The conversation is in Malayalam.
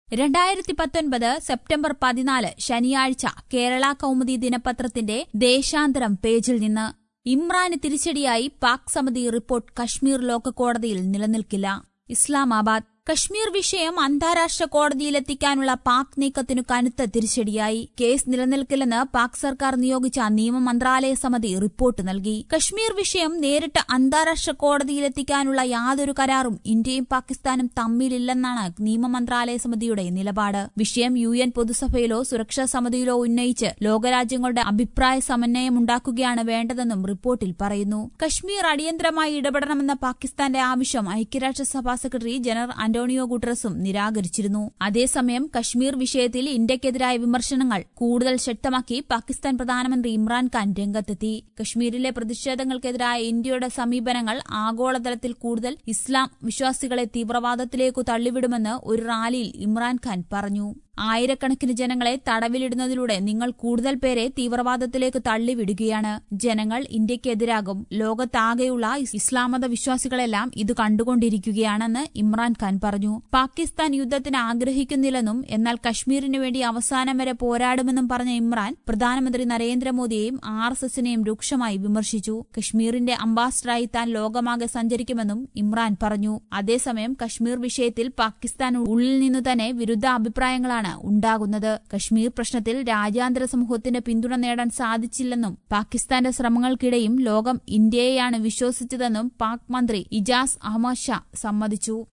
രണ്ടായിരത്തി പത്തൊൻപത് സെപ്റ്റംബർ പതിനാല് ശനിയാഴ്ച കേരള കൗമുദി ദിനപത്രത്തിന്റെ ദേശാന്തരം പേജിൽ നിന്ന് ഇമ്രാന് തിരിച്ചടിയായി പാക് സമിതി റിപ്പോർട്ട് കശ്മീർ ലോക കോടതിയിൽ നിലനിൽക്കില്ല ഇസ്ലാമാബാദ് കശ്മീർ വിഷയം അന്താരാഷ്ട്ര കോടതിയിലെത്തിക്കാനുള്ള പാക് നീക്കത്തിനു കനത്ത തിരിച്ചടിയായി കേസ് നിലനിൽക്കില്ലെന്ന് പാക് സർക്കാർ നിയോഗിച്ച നിയമ മന്ത്രാലയ സമിതി റിപ്പോർട്ട് നൽകി കശ്മീർ വിഷയം നേരിട്ട് അന്താരാഷ്ട്ര കോടതിയിലെത്തിക്കാനുള്ള യാതൊരു കരാറും ഇന്ത്യയും പാകിസ്ഥാനും തമ്മിലില്ലെന്നാണ് നിയമ മന്ത്രാലയ സമിതിയുടെ നിലപാട് വിഷയം യു എൻ പൊതുസഭയിലോ സുരക്ഷാ സമിതിയിലോ ഉന്നയിച്ച് ലോകരാജ്യങ്ങളുടെ അഭിപ്രായ സമന്വയമുണ്ടാക്കുകയാണ് വേണ്ടതെന്നും റിപ്പോർട്ടിൽ പറയുന്നു കശ്മീർ അടിയന്തരമായി ഇടപെടണമെന്ന പാകിസ്ഥാന്റെ ആവശ്യം ഐക്യരാഷ്ട്രസഭാ സെക്രട്ടറി ജനറൽ അന്റോണിയോ ഗുട്ടറസും നിരാകരിച്ചിരുന്നു അതേസമയം കശ്മീർ വിഷയത്തിൽ ഇന്ത്യക്കെതിരായ വിമർശനങ്ങൾ കൂടുതൽ ശക്തമാക്കി പാകിസ്ഥാൻ പ്രധാനമന്ത്രി ഇമ്രാൻഖാൻ രംഗത്തെത്തി കശ്മീരിലെ പ്രതിഷേധങ്ങൾക്കെതിരായ ഇന്ത്യയുടെ സമീപനങ്ങൾ ആഗോളതലത്തിൽ കൂടുതൽ ഇസ്ലാം വിശ്വാസികളെ തീവ്രവാദത്തിലേക്കു തള്ളിവിടുമെന്ന് ഒരു റാലിയിൽ ഇമ്രാൻഖാൻ പറഞ്ഞു ആയിരക്കണക്കിന് ജനങ്ങളെ തടവിലിടുന്നതിലൂടെ നിങ്ങൾ കൂടുതൽ പേരെ തീവ്രവാദത്തിലേക്ക് തള്ളിവിടുകയാണ് ജനങ്ങൾ ഇന്ത്യക്കെതിരാകും ലോകത്താകെയുള്ള ഇസ്ലാമത വിശ്വാസികളെല്ലാം ഇത് കണ്ടുകൊണ്ടിരിക്കുകയാണെന്ന് ഇമ്രാൻഖാൻ പറഞ്ഞു പാകിസ്ഥാൻ യുദ്ധത്തിന് ആഗ്രഹിക്കുന്നില്ലെന്നും എന്നാൽ കശ്മീരിനു വേണ്ടി അവസാനം വരെ പോരാടുമെന്നും പറഞ്ഞ ഇമ്രാൻ പ്രധാനമന്ത്രി നരേന്ദ്രമോദിയെയും ആർ എസ് എസിനെയും രൂക്ഷമായി വിമർശിച്ചു കശ്മീരിന്റെ അംബാസഡറായി താൻ ലോകമാകെ സഞ്ചരിക്കുമെന്നും ഇമ്രാൻ പറഞ്ഞു അതേസമയം കശ്മീർ വിഷയത്തിൽ പാകിസ്ഥാൻ ഉള്ളിൽ നിന്നു തന്നെ വിരുദ്ധ അഭിപ്രായങ്ങളാണ് ഉണ്ടാകുന്നത് കശ്മീർ പ്രശ്നത്തിൽ രാജ്യാന്തര സമൂഹത്തിന്റെ പിന്തുണ നേടാൻ സാധിച്ചില്ലെന്നും പാകിസ്ഥാന്റെ ശ്രമങ്ങൾക്കിടെയും ലോകം ഇന്ത്യയെയാണ് വിശ്വസിച്ചതെന്നും പാക് മന്ത്രി ഇജാസ് അഹമ്മദ് ഷാ സമ്മതിച്ചു